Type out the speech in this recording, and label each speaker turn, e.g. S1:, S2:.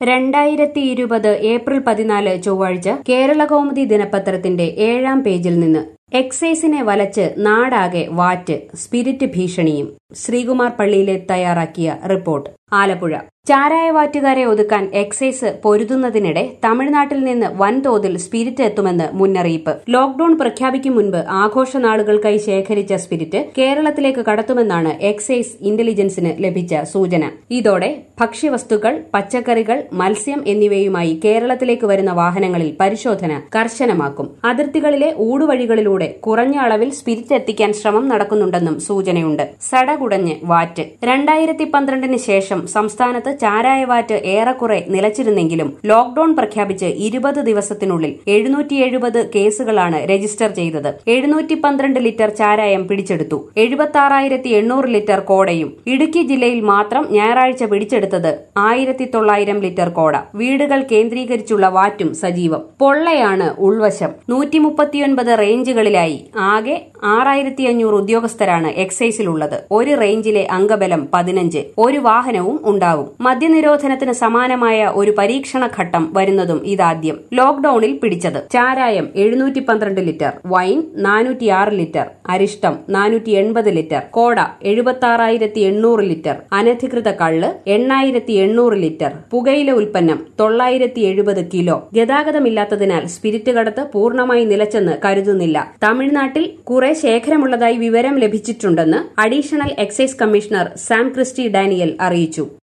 S1: രണ്ടായിരത്തി ഇരുപത് ഏപ്രിൽ പതിനാല് ചൊവ്വാഴ്ച കേരളകൗമുദി ദിനപത്രത്തിന്റെ ഏഴാം പേജിൽ നിന്ന് എക്സൈസിനെ വലച്ച് നാടാകെ വാറ്റ് സ്പിരിറ്റ് ഭീഷണിയും ശ്രീകുമാർ പള്ളിയിലെ തയ്യാറാക്കിയ റിപ്പോർട്ട് ആലപ്പുഴ ചാരായ വാറ്റുകാരെ ഒതുക്കാൻ എക്സൈസ് പൊരുതുന്നതിനിടെ തമിഴ്നാട്ടിൽ നിന്ന് വൻതോതിൽ സ്പിരിറ്റ് എത്തുമെന്ന് മുന്നറിയിപ്പ് ലോക്ഡൌൺ പ്രഖ്യാപിക്കും മുൻപ് ആഘോഷ നാളുകൾക്കായി ശേഖരിച്ച സ്പിരിറ്റ് കേരളത്തിലേക്ക് കടത്തുമെന്നാണ് എക്സൈസ് ഇന്റലിജൻസിന് ലഭിച്ച സൂചന ഇതോടെ ഭക്ഷ്യവസ്തുക്കൾ പച്ചക്കറികൾ മത്സ്യം എന്നിവയുമായി കേരളത്തിലേക്ക് വരുന്ന വാഹനങ്ങളിൽ പരിശോധന കർശനമാക്കും അതിർത്തികളിലെ ഊടുവഴികളിലൂടെ കുറഞ്ഞ അളവിൽ സ്പിരിറ്റ് എത്തിക്കാൻ ശ്രമം നടക്കുന്നുണ്ടെന്നും സൂചനയുണ്ട് സടകുടഞ്ഞ് വാറ്റ് രണ്ടായിരത്തി പന്ത്രണ്ടിന് ശേഷം സംസ്ഥാനത്ത് ചാരായ വാറ്റ് ഏറെക്കുറെ നിലച്ചിരുന്നെങ്കിലും ലോക്ഡൌൺ പ്രഖ്യാപിച്ച് ഇരുപത് ദിവസത്തിനുള്ളിൽ എഴുന്നൂറ്റി എഴുപത് കേസുകളാണ് രജിസ്റ്റർ ചെയ്തത് എഴുന്നൂറ്റി പന്ത്രണ്ട് ലിറ്റർ ചാരായം പിടിച്ചെടുത്തു എഴുപത്തി ആറായിരത്തി എണ്ണൂറ് ലിറ്റർ കോടയും ഇടുക്കി ജില്ലയിൽ മാത്രം ഞായറാഴ്ച പിടിച്ചെടുത്തത് ആയിരത്തി തൊള്ളായിരം ലിറ്റർ കോട വീടുകൾ കേന്ദ്രീകരിച്ചുള്ള വാറ്റും സജീവം പൊള്ളയാണ് ഉൾവശം നൂറ്റി മുപ്പത്തിയൊൻപത് റേഞ്ചുകളിലായി ആകെ ആറായിരത്തി അഞ്ഞൂറ് ഉദ്യോഗസ്ഥരാണ് എക്സൈസിലുള്ളത് ഒരു റേഞ്ചിലെ അംഗബലം പതിനഞ്ച് ഒരു വാഹനവും ഉണ്ടാവും മദ്യനിരോധനത്തിന് സമാനമായ ഒരു പരീക്ഷണ ഘട്ടം വരുന്നതും ഇതാദ്യം ലോക്ഡൌണിൽ പിടിച്ചത് ചാരായം എഴുന്നൂറ്റി പന്ത്രണ്ട് ലിറ്റർ വൈൻ നാനൂറ്റിയാറ് ലിറ്റർ അരിഷ്ടം നാനൂറ്റി എൺപത് ലിറ്റർ കോട എഴുപത്തി ആറായിരത്തി എണ്ണൂറ് ലിറ്റർ അനധികൃത കള്ള് എണ്ണായിരത്തി എണ്ണൂറ് ലിറ്റർ പുകയില ഉൽപ്പന്നം തൊള്ളായിരത്തി എഴുപത് കിലോ ഗതാഗതമില്ലാത്തതിനാൽ സ്പിരിറ്റ് കടത്ത് പൂർണ്ണമായി നിലച്ചെന്ന് കരുതുന്നില്ല തമിഴ്നാട്ടിൽ കുറെ ശേഖരമുള്ളതായി വിവരം ലഭിച്ചിട്ടുണ്ടെന്ന് additional excise commissioner Sam Christy Daniel അറിയിച്ചു